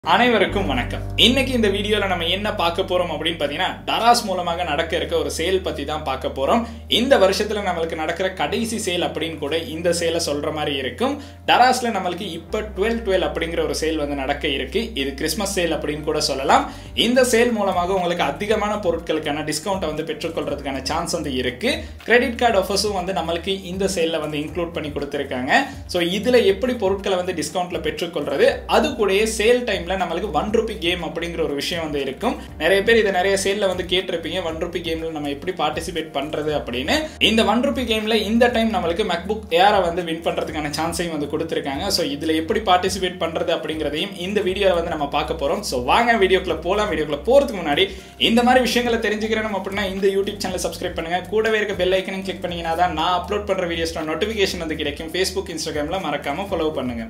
அனைவருக்கும் வணக்கம் இன்னைக்கு இந்த வீடியோல நம்ம என்ன பார்க்க போறோம் அப்படின்னு பாத்தீங்கன்னா டராஸ் மூலமாக நடக்க இருக்க ஒரு சேல் பத்தி தான் பார்க்க போறோம் இந்த வருஷத்துல நம்மளுக்கு நடக்கிற கடைசி சேல் அப்படின்னு கூட இந்த சேலை சொல்ற மாதிரி இருக்கும் டராஸ்ல நம்மளுக்கு இப்ப டுவெல் டுவெல் அப்படிங்கிற ஒரு சேல் வந்து நடக்க இருக்கு இது கிறிஸ்மஸ் சேல் அப்படின்னு கூட சொல்லலாம் இந்த சேல் மூலமாக உங்களுக்கு அதிகமான பொருட்களுக்கான டிஸ்கவுண்ட் வந்து பெற்றுக்கொள்றதுக்கான சான்ஸ் வந்து இருக்கு கிரெடிட் கார்டு ஆஃபர்ஸும் வந்து நம்மளுக்கு இந்த சேல்ல வந்து இன்க்ளூட் பண்ணி கொடுத்துருக்காங்க ஸோ இதுல எப்படி பொருட்களை வந்து டிஸ்கவுண்ட்ல பெற்றுக்கொள்றது அது கூடயே சேல் டைம்ல நம்மளுக்கு ஒன் ருபி கேம் அப்படிங்கிற ஒரு விஷயம் வந்து இருக்கும் நிறைய பேர் இதை நிறைய சேல்ல வந்து கேட்டிருப்பீங்க ஒன் ருபி கேம்ல நம்ம எப்படி பார்ட்டிசிபேட் பண்றது அப்படின்னு இந்த ஒன் ருபி கேம்ல இந்த டைம் நம்மளுக்கு மேக்புக் ஏரை வந்து வின் பண்றதுக்கான சான்ஸையும் வந்து கொடுத்துருக்காங்க ஸோ இதுல எப்படி பார்ட்டிசிபேட் பண்றது அப்படிங்கிறதையும் இந்த வீடியோல வந்து நம்ம பார்க்க போறோம் ஸோ வாங்க வீடியோக்குள்ள போலாம் வீடியோக்குள்ள போறதுக்கு முன்னாடி இந்த மாதிரி விஷயங்களை தெரிஞ்சுக்கிறோம் அப்படின்னா இந்த யூடியூப் சேனல் சப்ஸ்கிரைப் பண்ணுங்க கூடவே இருக்க பெல் ஐக்கனையும் கிளிக் பண்ணீங்கன்னா தான் நான் அப்லோட் பண்ற வீடியோஸ்ல நோட்டிபிகேஷன் வந்து கிடைக்கும் ஃபேஸ்புக் இன்ஸ்டாகிராம்ல மறக்காம ஃபாலோ பண்ணுங்க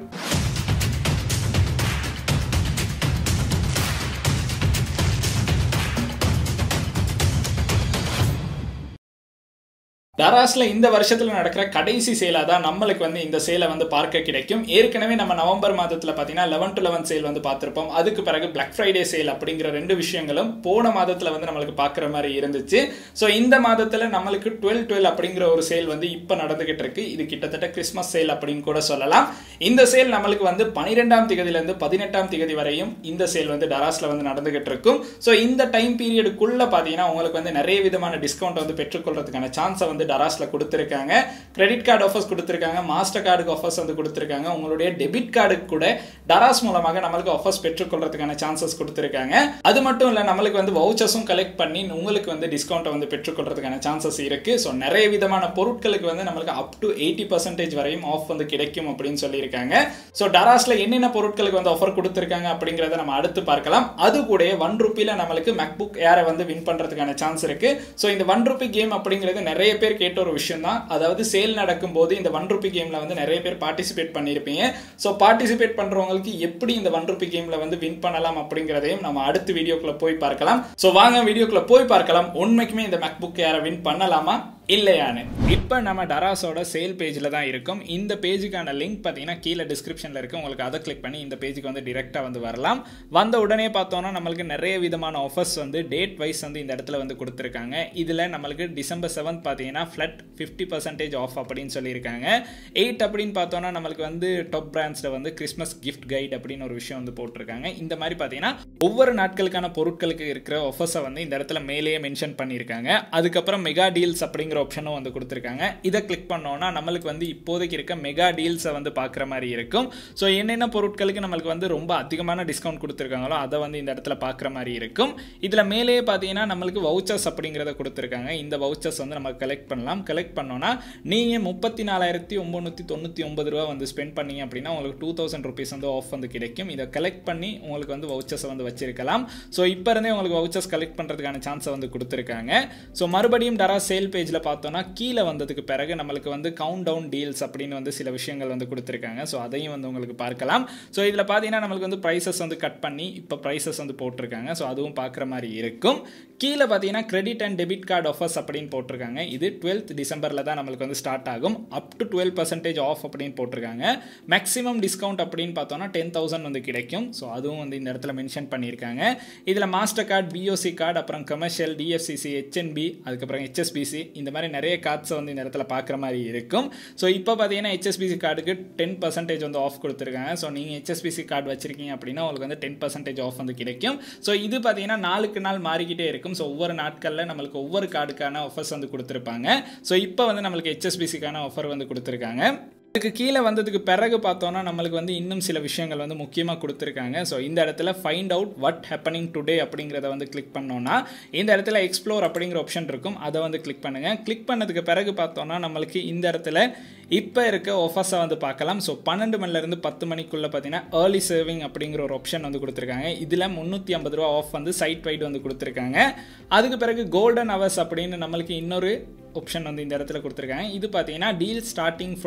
டராஸ்ல இந்த வருஷத்துல நடக்கிற கடைசி சேலா தான் நம்மளுக்கு வந்து இந்த சேலை வந்து பார்க்க கிடைக்கும் ஏற்கனவே நம்ம நவம்பர் மாதத்துல பாத்தீங்கன்னா லெவன் டு லெவன் சேல் வந்து பார்த்திருப்போம் அதுக்கு பிறகு பிளாக் ஃப்ரைடே சேல் அப்படிங்கிற ரெண்டு விஷயங்களும் போன மாதத்துல வந்து நம்மளுக்கு பார்க்குற மாதிரி இருந்துச்சு ஸோ இந்த மாதத்துல நம்மளுக்கு டுவெல் டுவெல் அப்படிங்கிற ஒரு சேல் வந்து இப்போ நடந்துகிட்டு இருக்கு இது கிட்டத்தட்ட கிறிஸ்மஸ் சேல் அப்படின்னு கூட சொல்லலாம் இந்த சேல் நம்மளுக்கு வந்து பனிரெண்டாம் திகதியிலேருந்து பதினெட்டாம் திகதி வரையும் இந்த சேல் வந்து டராஸ்ல வந்து நடந்துகிட்டு இருக்கும் ஸோ இந்த டைம் பீரியடுக்குள்ள பாத்தீங்கன்னா உங்களுக்கு வந்து நிறைய விதமான டிஸ்கவுண்ட் வந்து பெற்றுக்கொள்றதுக்கான சான்ஸை வந்து டராஸ்ல கொடுத்துருக்காங்க கிரெடிட் கார்டு ஆஃபர்ஸ் கொடுத்துருக்காங்க மாஸ்டர் கார்டுக்கு ஆஃபர்ஸ் வந்து கொடுத்துருக்காங்க உங்களுடைய டெபிட் கார்டுக்கு கூட டராஸ் மூலமாக நம்மளுக்கு ஆஃபர்ஸ் பெற்றுக்கொள்றதுக்கான சான்சஸ் கொடுத்துருக்காங்க அது மட்டும் இல்லை நம்மளுக்கு வந்து வவுச்சர்ஸும் கலெக்ட் பண்ணி உங்களுக்கு வந்து டிஸ்கவுண்ட்டை வந்து பெற்றுக்கொள்றதுக்கான சான்சஸ் இருக்கு ஸோ நிறைய விதமான பொருட்களுக்கு வந்து நம்மளுக்கு அப் டு எயிட்டி பர்சன்டேஜ் வரையும் ஆஃப் வந்து கிடைக்கும் அப்படின்னு சொல்லியிருக்காங்க ஸோ டராஸ்ல என்னென்ன பொருட்களுக்கு வந்து ஆஃபர் கொடுத்துருக்காங்க அப்படிங்கிறத நம்ம அடுத்து பார்க்கலாம் அது கூட ஒன் ருப்பியில் நம்மளுக்கு மேக்புக் ஏரை வந்து வின் பண்றதுக்கான சான்ஸ் இருக்கு ஸோ இந்த ஒன் ருபி கேம் அப்படிங்கிறது நிறைய பேர் கேட்ட ஒரு விஷயம் தான் அதாவது சேல் நடக்கும்போது இந்த ஒன் ருபி கேம்ல வந்து நிறைய பேர் பார்ட்டிசிபேட் பண்ணியிருப்பீங்க ஸோ பார்ட்டிசிபேட் பண்றவங்களுக்கு எப்படி இந்த ஒன் ருபி கேம்ல வந்து வின் பண்ணலாம் அப்படிங்கிறதையும் நம்ம அடுத்த வீடியோக்குள்ள போய் பார்க்கலாம் ஸோ வாங்க வீடியோக்குள்ள போய் பார்க்கலாம் உண்மைக்குமே இந்த மேக்புக் யாரை வின் பண்ணலாமா இல்லையான்னு இப்போ நம்ம டராஸோட சேல் பேஜில் தான் இருக்கும் இந்த பேஜுக்கான லிங்க் பார்த்தீங்கன்னா கீழே டிஸ்கிரிப்ஷனில் இருக்கு உங்களுக்கு அதை கிளிக் பண்ணி இந்த பேஜுக்கு வந்து டிரெக்டாக வந்து வரலாம் வந்த உடனே பார்த்தோன்னா நம்மளுக்கு நிறைய விதமான ஆஃபர்ஸ் வந்து டேட் வைஸ் வந்து இந்த இடத்துல வந்து கொடுத்துருக்காங்க இதில் நம்மளுக்கு டிசம்பர் செவன்த் பார்த்தீங்கன்னா ஃப்ளட் ஃபிஃப்டி பர்சன்டேஜ் ஆஃப் அப்படின்னு சொல்லியிருக்காங்க எயிட் அப்படின்னு பார்த்தோன்னா நம்மளுக்கு வந்து டாப் பிராண்ட்ஸில் வந்து கிறிஸ்மஸ் கிஃப்ட் கைட் அப்படின்னு ஒரு விஷயம் வந்து போட்டிருக்காங்க இந்த மாதிரி பார்த்தீங்கன்னா ஒவ்வொரு நாட்களுக்கான பொருட்களுக்கு இருக்கிற ஆஃபர்ஸை வந்து இந்த இடத்துல மேலேயே மென்ஷன் பண்ணியிருக்காங்க அதுக்கப்புறம் மெகா டீல்ஸ் அப்படிங்கிற ஆப்ஷனும் வந்து கொடுத்துருக்காங்க இதை கிளிக் பண்ணோன்னா நம்மளுக்கு வந்து இப்போதைக்கு இருக்க மெகா டீல்ஸை வந்து பார்க்குற மாதிரி இருக்கும் ஸோ என்னென்ன பொருட்களுக்கு நம்மளுக்கு வந்து ரொம்ப அதிகமான டிஸ்கவுண்ட் கொடுத்துருக்காங்களோ அதை வந்து இந்த இடத்துல பார்க்குற மாதிரி இருக்கும் இதில் மேலேயே பார்த்தீங்கன்னா நம்மளுக்கு வவுச்சர்ஸ் அப்படிங்கிறத கொடுத்துருக்காங்க இந்த வவுச்சர்ஸ் வந்து நம்ம கலெக்ட் பண்ணலாம் கலெக்ட் பண்ணோன்னா நீங்கள் முப்பத்தி நாலாயிரத்தி ஒம்பநூற்றி தொண்ணூற்றி ஒன்பது ரூபா வந்து ஸ்பெண்ட் பண்ணீங்க அப்படின்னா உங்களுக்கு டூ தௌசண்ட் ருபீஸ் வந்து ஆஃப் வந்து கிடைக்கும் இதை கலெக்ட் பண்ணி உங்களுக்கு வந்து வவுச்சர்ஸை வந்து வச்சிருக்கலாம் ஸோ இப்போ இருந்தே உங்களுக்கு வவுச்சர்ஸ் கலெக்ட் பண்ணுறதுக்கான சான்ஸை வந்து கொடுத்துருக்காங்க ஸோ மறுபடியும் டரா சேல் பேஜில் பார்த்தோன்னா கீழே வந்ததுக்கு பிறகு நம்மளுக்கு வந்து கவுண்ட் டவுன் டீல்ஸ் அப்படின்னு வந்து சில விஷயங்கள் வந்து கொடுத்துருக்காங்க ஸோ அதையும் வந்து உங்களுக்கு பார்க்கலாம் ஸோ இதில் பார்த்தீங்கன்னா நம்மளுக்கு வந்து ப்ரைஸஸ் வந்து கட் பண்ணி இப்போ ப்ரைஸஸ் வந்து போட்டிருக்காங்க ஸோ அதுவும் பார்க்குற மாதிரி இருக்கும் கீழே பார்த்தீங்கன்னா credit and debit card offers அப்படின்னு போட்டிருக்காங்க இது டுவெல்த் டிசம்பரில் தான் நம்மளுக்கு வந்து ஸ்டார்ட் ஆகும் up to twelve percentage off அப்படின்னு போட்டிருக்காங்க மேக்ஸிமம் டிஸ்கவுண்ட் அப்படின்னு பார்த்தோன்னா டென் தௌசண்ட் வந்து கிடைக்கும் ஸோ அதுவும் வந்து இந்த இடத்துல மென்ஷன் பண்ணியிருக்காங்க இதில் மாஸ்டர் கார்டு பிஓசி கார்டு அப்புறம் கமர்ஷியல் டிஎஃப்சிசி ஹெச்என்பி அதுக்கப்புறம் ஹெச்எஸ்பிசி இந்த மாதிரி நிறைய கார்ட்ஸை வந்து இந்த இடத்துல பார்க்குற மாதிரி இருக்கும் ஸோ இப்போ பார்த்தீங்கன்னா ஹெச்எஸ்பிசி கார்டுக்கு டென் பர்சன்டேஜ் வந்து ஆஃப் கொடுத்துருக்காங்க ஸோ நீங்கள் ஹெச்எஸ்பிசி கார்டு வச்சிருக்கீங்க அப்படின்னா உங்களுக்கு வந்து டென் பர்சன்டேஜ் ஆஃப் வந்து கிடைக்கும் ஸோ இது பார்த்தீங்கன்னா நாளுக்கு நாள் மாறிக்கிட்டே இருக்கும் ஸோ ஒவ்வொரு நாட்களில் நம்மளுக்கு ஒவ்வொரு கார்டுக்கான ஆஃபர்ஸ் வந்து கொடுத்துருப்பாங்க ஸோ இப்போ வந்து நம்மளுக்கு ஹெச்எஸ்பிசிக்கான ஆஃபர் வந்து கொடுத்துருக்காங்க இதுக்கு கீழே வந்ததுக்கு பிறகு பார்த்தோன்னா நம்மளுக்கு வந்து இன்னும் சில விஷயங்கள் வந்து முக்கியமாக கொடுத்துருக்காங்க ஸோ இந்த இடத்துல find out what happening today அப்படிங்கிறத வந்து கிளிக் பண்ணோன்னா இந்த இடத்துல எக்ஸ்ப்ளோர் அப்படிங்கிற ஆப்ஷன் இருக்கும் அதை வந்து கிளிக் பண்ணுங்கள் கிளிக் பண்ணதுக்கு பிறகு பார்த்தோன்னா நம்மளுக்கு இந்த இடத்துல இப்போ இருக்க ஆஃபர்ஸை வந்து பார்க்கலாம் ஸோ பன்னெண்டு மணிலேருந்து பத்து மணிக்குள்ளே பார்த்தீங்கன்னா ஏர்லி சேவிங் அப்படிங்கிற ஒரு ஆப்ஷன் வந்து கொடுத்துருக்காங்க இதில் முந்நூற்றி ஐம்பது ரூபா ஆஃப் வந்து சைட் வைடு வந்து கொடுத்துருக்காங்க அதுக்கு பிறகு கோல்டன் ஹவர்ஸ் அப்படின்னு நம்மளுக்கு இன்னொரு ஆப்ஷன் வந்து இந்த இடத்துல கொடுத்துருக்காங்க இது பார்த்தீங்கன்னா deal starting from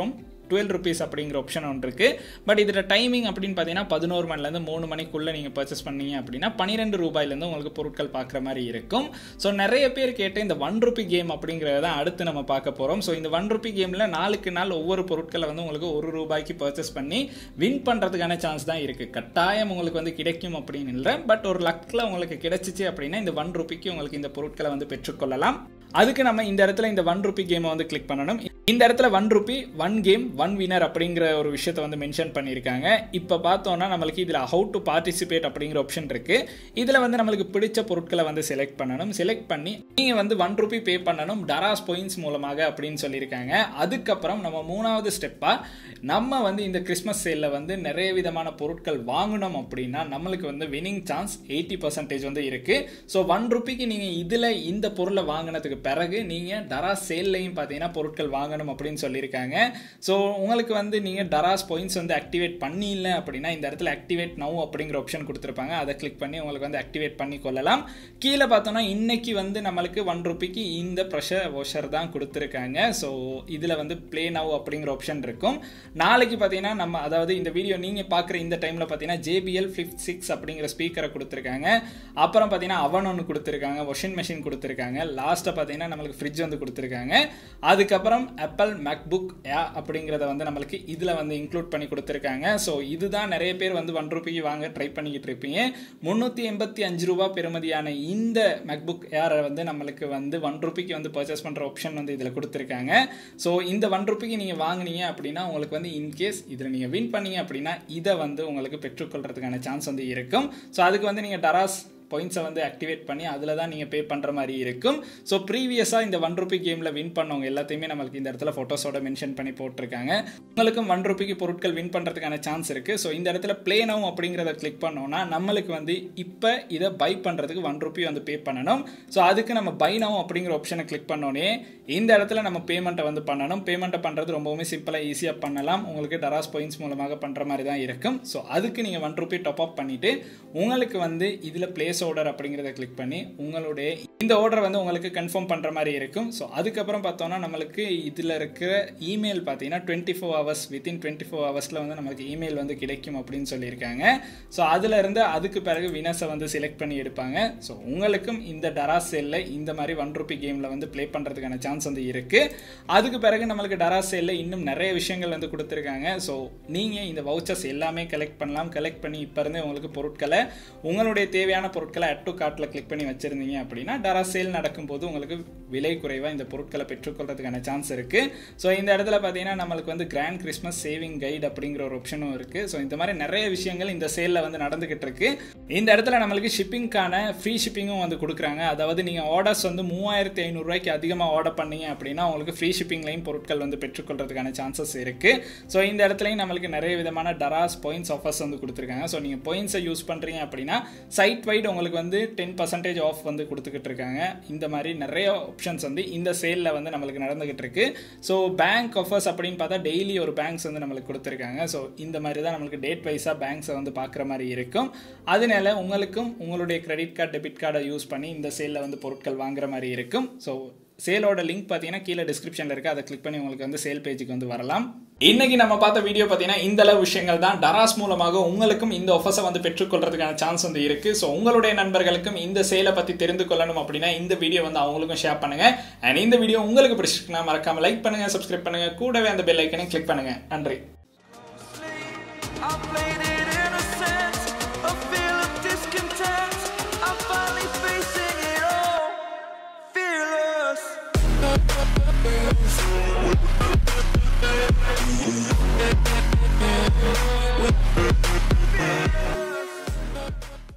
twelve rupees அப்படிங்கிற ஆப்ஷன் ஒன்று இருக்குது பட் இதில் டைமிங் அப்படின்னு பார்த்தீங்கன்னா பதினோரு மணிலேருந்து மூணு மணிக்குள்ளே நீங்கள் பர்ச்சேஸ் பண்ணீங்க அப்படின்னா பன்னிரெண்டு ரூபாயிலேருந்து உங்களுக்கு பொருட்கள் பார்க்குற மாதிரி இருக்கும் ஸோ நிறைய பேர் கேட்ட இந்த ஒன் ருபி கேம் அப்படிங்கிறத தான் அடுத்து நம்ம பார்க்க போகிறோம் ஸோ இந்த ஒன் ருபி கேமில் நாளுக்கு நாள் ஒவ்வொரு பொருட்களை வந்து உங்களுக்கு ஒரு ரூபாய்க்கு பர்ச்சேஸ் பண்ணி வின் பண்ணுறதுக்கான சான்ஸ் தான் இருக்குது கட்டாயம் உங்களுக்கு வந்து கிடைக்கும் அப்படின்னு இல்லை பட் ஒரு லக்கில் உங்களுக்கு கிடைச்சிச்சு அப்படின்னா இந்த ஒன் ருபிக்கு உங்களுக்கு இந்த பொருட்களை வந்து பெற்றுக்கொள்ளலாம் அதுக்கு நம்ம இந்த இடத்துல இந்த ஒன் ருபி கேமை வந்து கிளிக் பண்ணணும் இந்த இடத்துல one rupee one game one winner அப்படிங்கிற ஒரு விஷயத்த வந்து மென்ஷன் பண்ணியிருக்காங்க இப்போ பார்த்தோன்னா நம்மளுக்கு இதில் ஹவு டு பார்ட்டிசிபேட் அப்படிங்கிற ஆப்ஷன் இருக்குது இதில் வந்து நம்மளுக்கு பிடிச்ச பொருட்களை வந்து செலக்ட் பண்ணணும் செலக்ட் பண்ணி நீங்கள் வந்து ஒன் ருபி பே பண்ணணும் டராஸ் பாயிண்ட்ஸ் மூலமாக அப்படின்னு சொல்லியிருக்காங்க அதுக்கப்புறம் நம்ம மூணாவது ஸ்டெப்பாக நம்ம வந்து இந்த கிறிஸ்மஸ் சேலில் வந்து நிறைய விதமான பொருட்கள் வாங்கணும் அப்படின்னா நம்மளுக்கு வந்து வினிங் சான்ஸ் எயிட்டி பர்சன்டேஜ் வந்து இருக்குது ஸோ ஒன் ருபிக்கு நீங்கள் இதில் இந்த பொருளை வாங்கினதுக்கு பிறகு நீங்கள் டராஸ் சேல்லையும் பார்த்தீங்கன்னா பொருட்கள் வாங்கணும் அப்படின்னு சொல்லியிருக்காங்க ஸோ உங்களுக்கு வந்து நீங்கள் டராஸ் பாயிண்ட்ஸ் வந்து ஆக்டிவேட் பண்ணியில்லை அப்படின்னா இந்த இடத்துல ஆக்டிவேட் நவ் அப்படிங்கிற ஆப்ஷன் கொடுத்துருப்பாங்க அதை கிளிக் பண்ணி உங்களுக்கு வந்து ஆக்டிவேட் பண்ணி கொள்ளலாம் கீழே பார்த்தோம்னா இன்னைக்கு வந்து நம்மளுக்கு ஒன் ருபிக்கு இந்த ப்ரெஷர் வாஷர் தான் கொடுத்துருக்காங்க ஸோ இதில் வந்து ப்ளே நவ் அப்படிங்கிற ஆப்ஷன் இருக்கும் நாளைக்கு பார்த்தீங்கன்னா நம்ம அதாவது இந்த வீடியோ நீங்கள் பார்க்குற இந்த டைமில் பார்த்தீங்கன்னா ஜேபிஎல் ஃபிஃப்ட் சிக்ஸ் அப்படிங்கிற ஸ்பீக்கரை கொடுத்துருக்காங்க அப்புறம் பார்த்தீங்கன்னா அவன் ஒன்று கொடுத்துருக்காங்க வாஷிங் மிஷின் கொடுத்துருக்காங்க லாஸ்ட்டாக பார்த்தீங்கன்னா நம்மளுக்கு ஃப்ரிட்ஜ் வந்து கொடுத்துருக்காங்க அதுக்கப்புறம் ஆப்பிள் மேக்புக் ஏ அப்படிங்கிறத வந்து நம்மளுக்கு இதில் வந்து இன்க்ளூட் பண்ணி கொடுத்துருக்காங்க ஸோ இதுதான் நிறைய பேர் வந்து ஒன் ருபிக்கு வாங்க ட்ரை பண்ணிக்கிட்டு இருப்பீங்க முந்நூற்றி எண்பத்தி அஞ்சு ரூபா பெறுமதியான இந்த மேக்புக் ஏரை வந்து நம்மளுக்கு வந்து ஒன் ருபிக்கு வந்து பர்ச்சேஸ் பண்ணுற ஆப்ஷன் வந்து இதில் கொடுத்துருக்காங்க ஸோ இந்த ஒன் ருபிக்கு நீங்கள் வாங்கினீங்க அப்படின்னா உங்களுக்கு வந்து இன்கேஸ் இதில் நீங்கள் வின் பண்ணீங்க அப்படின்னா இதை வந்து உங்களுக்கு பெற்றுக்கொள்றதுக்கான சான்ஸ் வந்து இருக்கும் ஸோ அதுக்கு வந்து நீங்கள் டராஸ் பாயிண்ட்ஸை வந்து ஆக்டிவேட் பண்ணி அதில் தான் நீங்கள் பே பண்ணுற மாதிரி இருக்கும் ஸோ ப்ரீவியஸாக இந்த ஒன் ருபி கேமில் வின் பண்ணவங்க எல்லாத்தையுமே நம்மளுக்கு இந்த இடத்துல ஃபோட்டோஸோட மென்ஷன் பண்ணி போட்டிருக்காங்க உங்களுக்கும் ஒன் ருபிக்கு பொருட்கள் வின் பண்ணுறதுக்கான சான்ஸ் இருக்குது ஸோ இந்த இடத்துல ப்ளே நவ் அப்படிங்கிறத கிளிக் பண்ணோம்னா நம்மளுக்கு வந்து இப்போ இதை பை பண்ணுறதுக்கு ஒன் ருபி வந்து பே பண்ணணும் ஸோ அதுக்கு நம்ம பை நவ் அப்படிங்கிற ஆப்ஷனை கிளிக் பண்ணோன்னே இந்த இடத்துல நம்ம பேமெண்ட்டை வந்து பண்ணணும் பேமெண்ட்டை பண்ணுறது ரொம்பவுமே சிம்பிளாக ஈஸியாக பண்ணலாம் உங்களுக்கு டராஸ் பாயிண்ட்ஸ் மூலமாக பண்ணுற மாதிரி தான் இருக்கும் ஸோ அதுக்கு நீங்கள் ஒன் ருபி டாப் அப் பண்ணிவிட்டு உங்களுக்கு வந்து இதில் பிளேஸ் ஆர்டர் அப்படிங்கிறத கிளிக் பண்ணி உங்களுடைய இந்த ஆர்டர் வந்து உங்களுக்கு கன்ஃபார்ம் பண்ணுற மாதிரி இருக்கும் ஸோ அதுக்கப்புறம் பார்த்தோன்னா நம்மளுக்கு இதில் இருக்கிற இமெயில் பார்த்தீங்கன்னா twenty four hours within twenty four ஹவர்ஸில் வந்து நமக்கு இமெயில் வந்து கிடைக்கும் அப்படின்னு சொல்லியிருக்காங்க ஸோ அதில் இருந்து அதுக்கு பிறகு வினஸை வந்து செலக்ட் பண்ணி எடுப்பாங்க ஸோ உங்களுக்கும் இந்த டராஸ் சேலில் இந்த மாதிரி ஒன் ருபி கேமில் வந்து ப்ளே பண்ணுறதுக்கான சான்ஸ் வந்து இருக்குது அதுக்கு பிறகு நம்மளுக்கு டராஸ் சேலில் இன்னும் நிறைய விஷயங்கள் வந்து கொடுத்துருக்காங்க ஸோ நீங்கள் இந்த வவுச்சர்ஸ் எல்லாமே கலெக்ட் பண்ணலாம் கலெக்ட் பண்ணி இப்போ இருந்தே உங்களுக்கு பொருட்களை உங்களுடைய தேவையான பொருட்களை அட் டு கார்ட்டில் கிளிக் பண்ணி வச்சுருந்தீங்க அப்படின்னா டரா சேல் நடக்கும்போது உங்களுக்கு விலை குறைவாக இந்த பொருட்களை பெற்றுக்கொள்றதுக்கான சான்ஸ் இருக்குது ஸோ இந்த இடத்துல பார்த்தீங்கன்னா நம்மளுக்கு வந்து கிராண்ட் கிறிஸ்மஸ் சேவிங் கைட் அப்படிங்கிற ஒரு ஆப்ஷனும் இருக்குது ஸோ இந்த மாதிரி நிறைய விஷயங்கள் இந்த சேலில் வந்து நடந்துகிட்டு இருக்கு இந்த இடத்துல நம்மளுக்கு ஷிப்பிங்க்கான ஃப்ரீ ஷிப்பிங்கும் வந்து கொடுக்குறாங்க அதாவது நீங்கள் ஆர்டர்ஸ் வந்து மூவாயிரத்தி ஐநூறுரூவாய்க்கு அதிகமாக ஆர்டர் பண்ணீங்க அப்படின்னா உங்களுக்கு ஃப்ரீ ஷிப்பிங்லையும் பொருட்கள் வந்து பெற்றுக்கொள்றதுக்கான சான்சஸ் இருக்குது ஸோ இந்த இடத்துலையும் நம்மளுக்கு நிறைய விதமான டராஸ் பாயிண்ட்ஸ் ஆஃபர்ஸ் வந்து கொடுத்துருக்காங்க ஸோ நீங்கள் பாயிண்ட்ஸை யூஸ் பண்ணுறீங்க அப்படின்னா சைட் வைட் உங்களுக்கு வந்து டென் பர்சன்டேஜ் ஆஃப் வந்து கொடுத்துக்கிட்டு இருக்காங்க இந்த மாதிரி நிறைய ஆப்ஷன்ஸ் வந்து இந்த சேலில் வந்து நம்மளுக்கு நடந்துகிட்டு இருக்கு ஸோ பேங்க் ஆஃபர்ஸ் அப்படின்னு பார்த்தா டெய்லி ஒரு பேங்க்ஸ் வந்து நம்மளுக்கு கொடுத்துருக்காங்க ஸோ இந்த மாதிரி தான் நம்மளுக்கு டேட் வைஸாக பேங்க்ஸை வந்து பார்க்குற மாதிரி இருக்கும் அதனால உங்களுக்கும் உங்களுடைய கிரெடிட் கார்டு டெபிட் கார்டை யூஸ் பண்ணி இந்த சேலில் வந்து பொருட்கள் வாங்குற மாதிரி இருக்கும் ஸோ சேலோட லிங்க் பார்த்தீங்கன்னா கீழே டிஸ்கிரிப்ஷனில் இருக்குது அதை கிளிக் பண்ணி உங்களுக்கு வந்து சேல் பேஜுக்கு வந்து வரலாம் இன்னைக்கு நம்ம பார்த்த வீடியோ பார்த்தீங்கன்னா இந்த அளவு விஷயங்கள் தான் டராஸ் மூலமாக உங்களுக்கும் இந்த ஆஃபர்ஸை வந்து பெற்றுக்கொள்றதுக்கான சான்ஸ் வந்து இருக்கு ஸோ உங்களுடைய நண்பர்களுக்கும் இந்த சேலை பற்றி தெரிந்து கொள்ளணும் அப்படின்னா இந்த வீடியோ வந்து அவங்களுக்கும் ஷேர் பண்ணுங்க அண்ட் இந்த வீடியோ உங்களுக்கு பிடிச்சிருக்குன்னா மறக்காம லைக் பண்ணுங்க சப்ஸ்கிரைப் பண்ணுங்க கூடவே அந்த பெல் ஐக்கனை கிளிக் பண்ணுங்க நன்றி I played it